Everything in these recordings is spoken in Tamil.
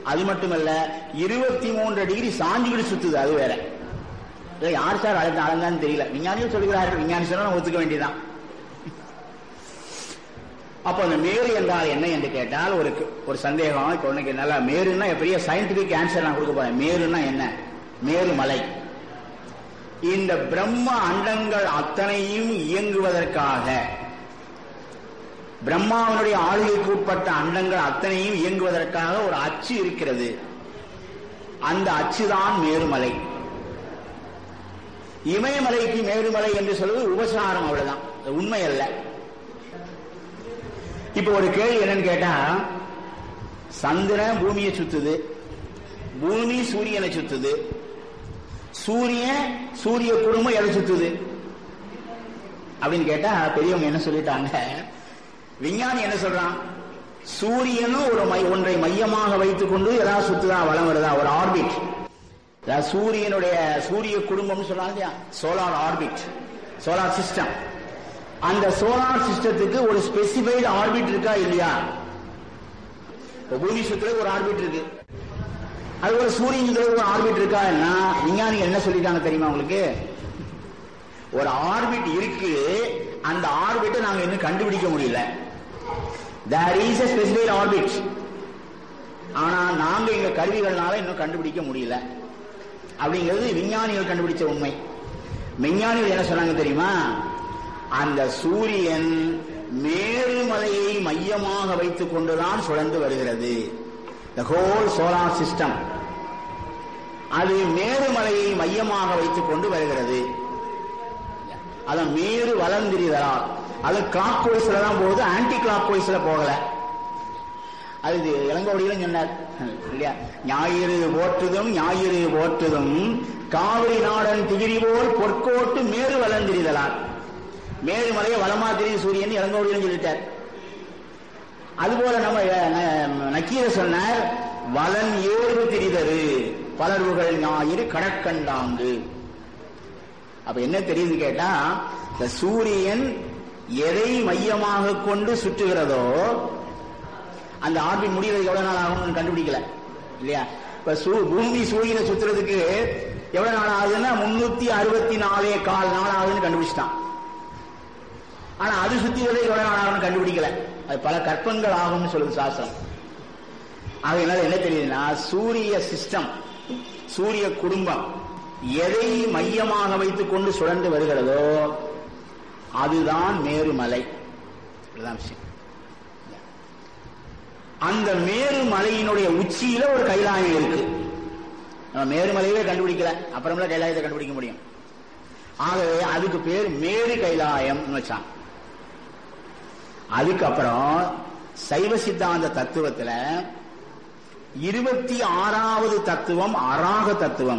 அது மட்டுமல்ல இருபத்தி மூன்று டிகிரி சாஞ்சுக்கிட்டு சுத்துது அது வேற இதை யார் சார் அழைத்த அளந்தான்னு தெரியல விஞ்ஞானிகள் சொல்லுகிறார்கள் விஞ்ஞானி சொன்னா நம்ம ஒத்துக்க வேண்டியதான் அப்போ அந்த மேரு என்றால் என்ன என்று கேட்டால் ஒரு ஒரு சந்தேகம் இப்போ உனக்கு நல்லா மேருன்னா பெரிய சயின்டிபிக் ஆன்சர் நான் கொடுக்க போறேன் மேருன்னா என்ன மேரு மலை இந்த பிரம்ம அண்டங்கள் அத்தனையும் இயங்குவதற்காக பிரம்மாவனுடைய ஆளுகைக்கு உட்பட்ட அண்டங்கள் அத்தனையும் இயங்குவதற்காக ஒரு அச்சு இருக்கிறது அந்த அச்சுதான் மேருமலை இமயமலைக்கு மேருமலை என்று சொல்வது உபசாரம் அவ்வளவுதான் அது உண்மை அல்ல இப்ப ஒரு கேள்வி என்னன்னு கேட்டா சந்திரன் பூமியை சுத்துது பூமி சூரியனை சுத்துது சூரியன் சூரிய குடும்பம் எதை சுத்துது அப்படின்னு கேட்டா பெரியவங்க என்ன சொல்லிட்டாங்க விஞ்ஞானி என்ன சொல்றான் சூரியனும் ஒரு மை ஒன்றை மையமாக வைத்துக் கொண்டு ஏதாவது சுத்துதா வளம் வருதா ஒரு ஆர்பிட் அதாவது சூரியனுடைய சூரிய குடும்பம் சொல்றாங்க இல்லையா சோலார் ஆர்பிட் சோலார் சிஸ்டம் அந்த சோலார் சிஸ்டத்துக்கு ஒரு ஸ்பெசிஃபைடு ஆர்பிட் இருக்கா இல்லையா இப்போ பூமி சுற்றுல ஒரு ஆர்பிட் இருக்கு அது ஒரு சூரியன் சுற்றுல ஒரு ஆர்பிட் இருக்கான்னா விஞ்ஞானிகள் என்ன சொல்லிட்டாங்க தெரியுமா உங்களுக்கு ஒரு ஆர்பிட் இருக்கு அந்த ஆர்பிட்டை நாங்க இன்னும் கண்டுபிடிக்க முடியல there is a specified orbit ஆனா நாங்க எங்க கருவிகள்னால இன்னும் கண்டுபிடிக்க முடியல அப்படிங்கிறது விஞ்ஞானிகள் கண்டுபிடிச்ச உண்மை விஞ்ஞானிகள் என்ன சொன்னாங்க தெரியுமா அந்த சூரியன் மேருமலையை மையமாக வைத்துக் கொண்டுதான் சுழந்து வருகிறது த ஹோல் சோலார் சிஸ்டம் அது மேருமலையை மையமாக வைத்துக் கொண்டு வருகிறது அதான் மேரு வளர்ந்திரிதலா அது கிளாக் வைஸ்ல தான் போகுது ஆன்டி கிளாக் வைஸ்ல போகல அது இது இளங்கோடியிலும் சொன்னார் இல்லையா ஞாயிறு போற்றுதும் ஞாயிறு போற்றுதும் காவிரி நாடன் திகிரி போல் பொற்கோட்டு மேரு வளர்ந்திரிதலார் மேருமலையை வளமா தெரியுது சூரியன் இளங்கோடியிலும் சொல்லிட்டார் அதுபோல நம்ம ந- நக்கீர சொன்னார் வலன் ஏறு திரிதரு பலர்வுகள் ஞாயிறு கடற்கண்டாங்கு அப்ப என்ன தெரியுது கேட்டா இந்த சூரியன் எதை மையமாக கொண்டு சுற்றுகிறதோ அந்த ஆர்பிட் முடிகிறதுக்கு எவ்வளவு நாள் ஆகும்னு கண்டுபிடிக்கல இல்லையா இப்ப சூ- பூமி சூரியனை சுத்துறதுக்கு எவ்வளவு நாள் ஆகுதுன்னா முன்னூத்தி அறுபத்தி நாலே கால் நாள் ஆகுதுன்னு கண்டுபிடிச்சிட்டான் ஆனா அது சுத்தி வரதுக்கு எவ்வளவு நாள் ஆகும்னு கண்டுபிடிக்கல அது பல கற்பங்கள் ஆகும்னு சொல்லுது சாஸ்திரம் ஆகையினால என்ன தெரியுதுன்னா சூரிய சிஸ்டம் சூரிய குடும்பம் எதை மையமாக வைத்துக் கொண்டு சுழன்று வருகிறதோ அதுதான் மேருமலை இதுதான் விஷயம் அந்த மேருமலையினுடைய உச்சியில ஒரு கைலாயம் இருக்கு நம்ம மேருமலையவே கண்டுபிடிக்கல அப்புறம்ல கைலாயத்தை கண்டுபிடிக்க முடியும் ஆகவே அதுக்கு பேர் மேரு கைலாயம் வச்சான் அதுக்கப்புறம் சைவ சித்தாந்த தத்துவத்துல இருபத்தி ஆறாவது தத்துவம் அராக தத்துவம்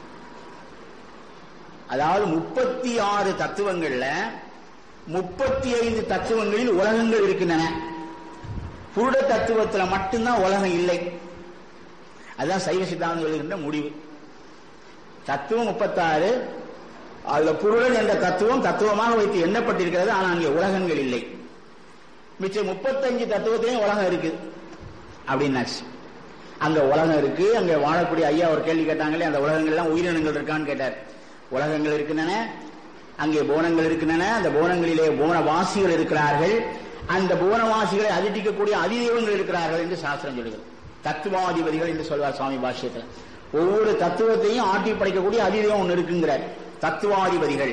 அதாவது முப்பத்தி ஆறு தத்துவங்கள்ல முப்பத்தி ஐந்து தத்துவங்களில் உலகங்கள் இருக்கின்றன புருட தத்துவத்துல மட்டும்தான் உலகம் இல்லை அதுதான் சைவ சித்தாந்தம் எழுதுகின்ற முடிவு தத்துவம் முப்பத்தாறு அதுல புருடன் என்ற தத்துவம் தத்துவமாக வைத்து எண்ணப்பட்டிருக்கிறது ஆனால் அங்கே உலகங்கள் இல்லை மிச்சம் முப்பத்தஞ்சு தத்துவத்திலையும் உலகம் இருக்கு அப்படின்னாச்சு அங்க உலகம் இருக்கு அங்க வாழக்கூடிய ஐயா ஒரு கேள்வி கேட்டாங்களே அந்த உலகங்கள் எல்லாம் உயிரினங்கள் இருக்கான்னு கேட்டார் உலகங்கள் இருக்கின்றன அங்கே போனங்கள் இருக்கின்றன அந்த போனங்களிலே போனவாசிகள் இருக்கிறார்கள் அந்த போனவாசிகளை அதிர்டிக்கக்கூடிய அதிதெய்வங்கள் இருக்கிறார்கள் என்று சாஸ்திரம் சொல்லுகிறது தத்துவாதிபதிகள் என்று சொல்வார் சுவாமி பாஷ்யத்தில் ஒவ்வொரு தத்துவத்தையும் ஆட்டி படைக்கக்கூடிய அதிதெய்வம் ஒன்று இருக்குங்கிறார் தத்துவாதிபதிகள்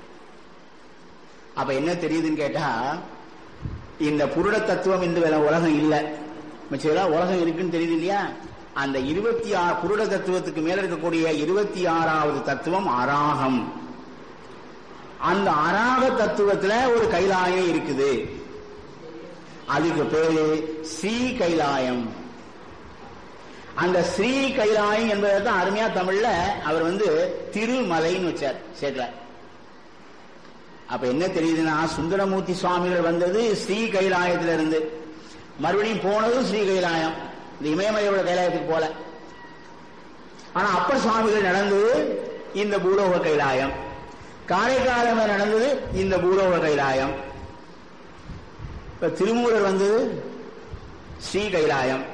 அப்ப என்ன தெரியுதுன்னு கேட்டா இந்த புருட தத்துவம் என்று வேற உலகம் இல்லை மிச்சம் உலகம் இருக்குன்னு தெரியுது இல்லையா அந்த இருபத்தி ஆறு புருட தத்துவத்துக்கு மேல இருக்கக்கூடிய இருபத்தி ஆறாவது தத்துவம் அராகம் அந்த அராக தத்துவத்துல ஒரு கைலாயம் இருக்குது அதுக்கு பேரு ஸ்ரீ கைலாயம் அந்த ஸ்ரீ கைலாயம் என்பதை தான் அருமையா தமிழ்ல அவர் வந்து திருமலைன்னு வச்சார் சேர்க்கல அப்ப என்ன தெரியுதுன்னா சுந்தரமூர்த்தி சுவாமிகள் வந்தது ஸ்ரீ கைலாயத்துல இருந்து மறுபடியும் போனதும் ஸ்ரீ கைலாயம் இந்த இமயமலையோட கைலாயத்துக்கு போல ஆனா அப்பர் சுவாமிகள் நடந்தது இந்த பூலோக கைலாயம் காரைக்காலம் நடந்தது இந்த பூலோக கைலாயம் இப்ப திருமூலர் வந்தது ஸ்ரீ கைலாயம்